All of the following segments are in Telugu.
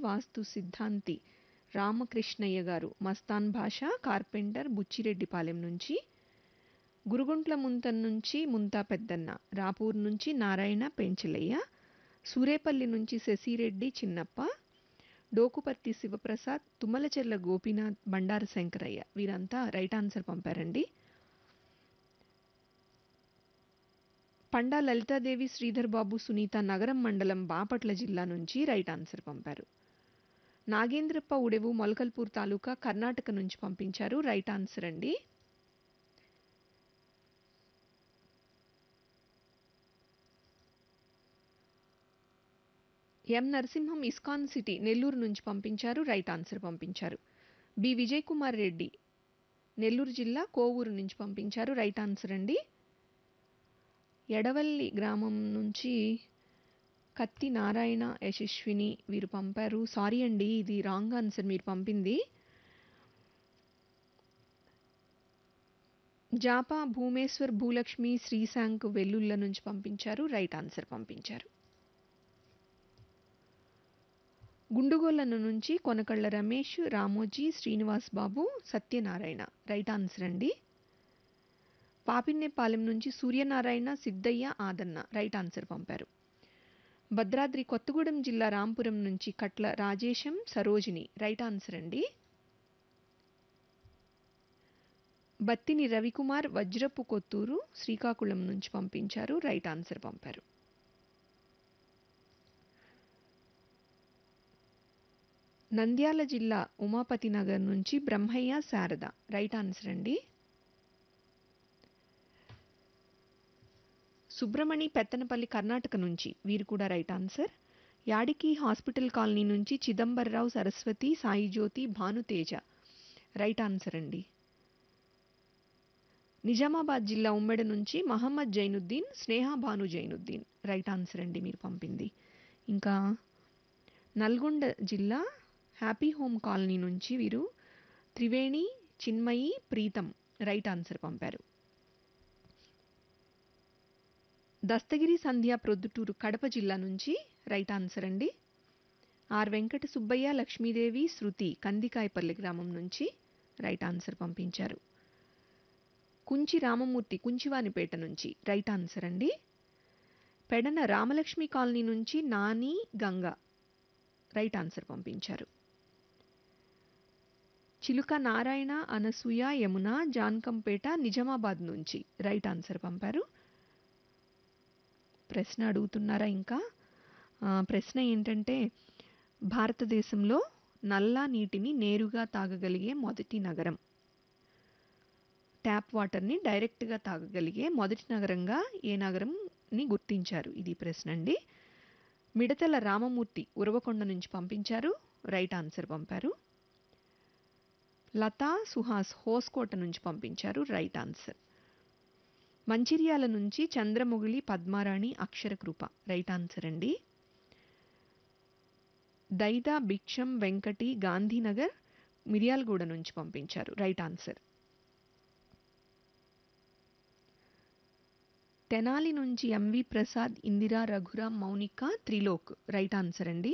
వాస్తు సిద్ధాంతి రామకృష్ణయ్య గారు మస్తాన్ భాష కార్పెంటర్ బుచ్చిరెడ్డిపాలెం నుంచి గురుగుంట్ల ముంతన్ నుంచి ముంతా పెద్దన్న రాపూర్ నుంచి నారాయణ పెంచలయ్య సూరేపల్లి నుంచి శశిరెడ్డి చిన్నప్ప డోకుపర్తి శివప్రసాద్ తుమ్మలచెర్ల గోపీనాథ్ బండారు శంకరయ్య వీరంతా రైట్ ఆన్సర్ పంపారండి పండా లలితాదేవి శ్రీధర్ బాబు సునీత నగరం మండలం బాపట్ల జిల్లా నుంచి రైట్ ఆన్సర్ పంపారు నాగేంద్రప్ప ఉడెవు మొలకల్పూర్ తాలూకా కర్ణాటక నుంచి పంపించారు రైట్ ఆన్సర్ అండి M Narasimham ISKCON city Nellore నుంచి పంపించారు రైట్ ఆన్సర్ పంపించారు బి విజయ్ కుమార్ రెడ్డి నెల్లూరు జిల్లా కోవూరు నుంచి పంపించారు రైట్ ఆన్సర్ అండి ఎడవల్లి గ్రామం నుంచి కత్తి నారాయణ యశస్విని వీరు పంపారు సారీ అండి ఇది రాంగ్ ఆన్సర్ మీరు పంపింది జాపా భూమేశ్వర్ భూలక్ష్మి శ్రీశాంక్ వెల్లుళ్ళ నుంచి పంపించారు రైట్ ఆన్సర్ పంపించారు గుండుగోలను నుంచి కొనకళ్ళ రమేష్ రామోజీ శ్రీనివాస్ బాబు సత్యనారాయణ రైట్ ఆన్సర్ అండి పాపిన్నేపాలెం నుంచి సూర్యనారాయణ సిద్ధయ్య ఆదన్న రైట్ ఆన్సర్ పంపారు భద్రాద్రి కొత్తగూడెం జిల్లా రాంపురం నుంచి కట్ల రాజేశం సరోజిని రైట్ ఆన్సర్ అండి బత్తిని రవికుమార్ వజ్రపు కొత్తూరు శ్రీకాకుళం నుంచి పంపించారు రైట్ ఆన్సర్ పంపారు నంద్యాల జిల్లా ఉమాపతి నగర్ నుంచి బ్రహ్మయ్య శారద రైట్ ఆన్సర్ అండి సుబ్రమణి పెత్తనపల్లి కర్ణాటక నుంచి వీరు కూడా right answer Yadiki hospital colony నుంచి చిదంబరరావు సరస్వతి సాయి జ్యోతి భానుతేజ రైట్ ఆన్సర్ అండి నిజామాబాద్ జిల్లా ఉమ్మెడ నుంచి మహమ్మద్ జైనుద్దీన్ స్నేహ భాను జైనుద్దీన్ రైట్ ఆన్సర్ అండి మీరు పంపింది ఇంకా నల్గొండ జిల్లా హ్యాపీ హోమ్ కాలనీ నుంచి వీరు త్రివేణి చిన్మయి ప్రీతం రైట్ ఆన్సర్ పంపారు దస్తగిరి సంధ్య ప్రొద్దుటూరు కడప జిల్లా నుంచి రైట్ ఆన్సర్ అండి ఆర్ వెంకట సుబ్బయ్య లక్ష్మీదేవి శృతి కందికాయపల్లి గ్రామం నుంచి రైట్ ఆన్సర్ పంపించారు కుంచి రామమూర్తి కుంచివానిపేట నుంచి రైట్ ఆన్సర్ అండి పెడన రామలక్ష్మి కాలనీ నుంచి నాని గంగ రైట్ ఆన్సర్ పంపించారు చిలుక నారాయణ అనసూయ యమున జాన్కంపేట నిజామాబాద్ నుంచి రైట్ ఆన్సర్ పంపారు ప్రశ్న అడుగుతున్నారా ఇంకా ఆ, ప్రశ్న ఏంటంటే భారతదేశంలో నల్ల నీటిని నేరుగా తాగగలిగే మొదటి నగరం ట్యాప్ వాటర్ని డైరెక్ట్గా తాగగలిగే మొదటి నగరంగా ఏ నగరంని గుర్తించారు ఇది ప్రశ్న అండి మిడతల రామమూర్తి ఉరవకొండ నుంచి పంపించారు రైట్ ఆన్సర్ పంపారు లతా సుహాస్ హోస్కోట నుంచి పంపించారు రైట్ ఆన్సర్ మంచిర్యాల నుంచి చంద్రముగిలి పద్మారాణి అక్షరకృప రైట్ ఆన్సర్ అండి దైదా భిక్షం వెంకటి గాంధీనగర్ మిర్యాలగూడ నుంచి పంపించారు రైట్ ఆన్సర్ తెనాలి నుంచి MV Prasad Indira Raghuram Mounika Trilok right answer అండి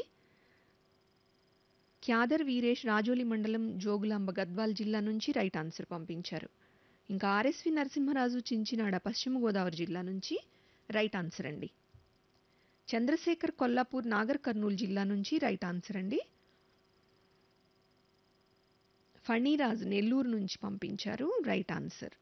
క్యాదర్ వీరేష్ రాజోలి మండలం జోగులాంబ గద్వాల్ జిల్లా నుంచి రైట్ ఆన్సర్ పంపించారు ఇంకా ఆర్ఎస్వి నరసింహరాజు చించినాడ పశ్చిమ గోదావరి జిల్లా నుంచి రైట్ ఆన్సర్ అండి చంద్రశేఖర్ కొల్లాపూర్ నాగర్ కర్నూలు జిల్లా నుంచి రైట్ ఆన్సర్ అండి ఫణిరాజ్ నెల్లూరు నుంచి పంపించారు రైట్ ఆన్సర్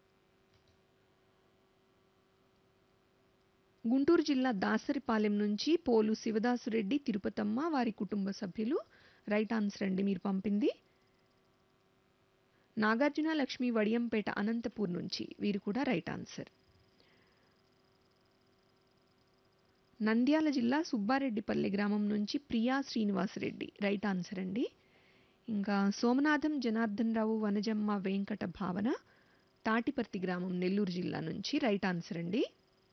గుంటూరు జిల్లా దాసరిపాలెం నుంచి పోలు శివదాసురెడ్డి తిరుపతమ్మ వారి కుటుంబ సభ్యులు రైట్ ఆన్సర్ అండి మీరు పంపింది నాగార్జున లక్ష్మి వడియంపేట అనంతపూర్ నుంచి వీరు కూడా రైట్ ఆన్సర్ నంద్యాల జిల్లా సుబ్బారెడ్డిపల్లి గ్రామం నుంచి ప్రియా శ్రీనివాసరెడ్డి రైట్ ఆన్సర్ అండి ఇంకా సోమనాథం జనార్దన్ రావు వనజమ్మ వెంకట భావన తాటిపర్తి గ్రామం నెల్లూరు జిల్లా నుంచి రైట్ ఆన్సర్ అండి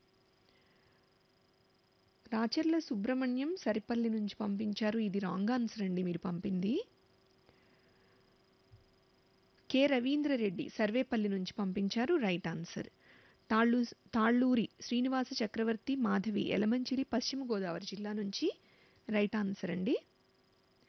రాచర్ల సుబ్రహ్మణ్యం సరిపల్లి నుంచి పంపించారు ఇది రాంగ్ ఆన్సర్ అండి మీరు పంపింది కె రవీంద్రరెడ్డి సర్వేపల్లి నుంచి పంపించారు రైట్ ఆన్సర్ తాళ్ళు తాళ్ళూరి శ్రీనివాస చక్రవర్తి మాధవి ఎలమంచిలి పశ్చిమ గోదావరి జిల్లా నుంచి రైట్ ఆన్సర్ అండి